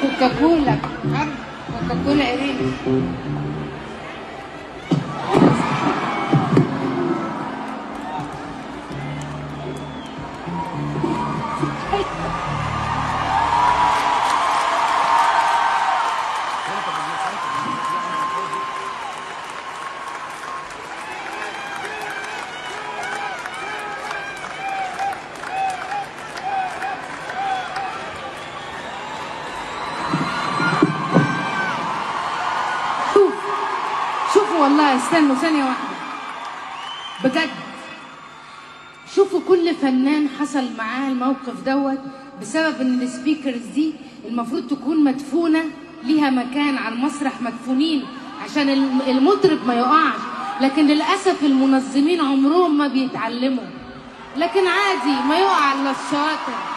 كوكاكولا عارف كوكاكولا ارينا شوف شوفوا والله استنوا ثانية واحدة بجد شوفوا كل فنان حصل معاه الموقف دوت بسبب ان السبيكرز دي المفروض تكون مدفونة ليها مكان على المسرح مدفونين عشان الم- المطرب ما يقعش لكن للأسف المنظمين عمرهم ما بيتعلموا لكن عادي ما يقع الا الشاطر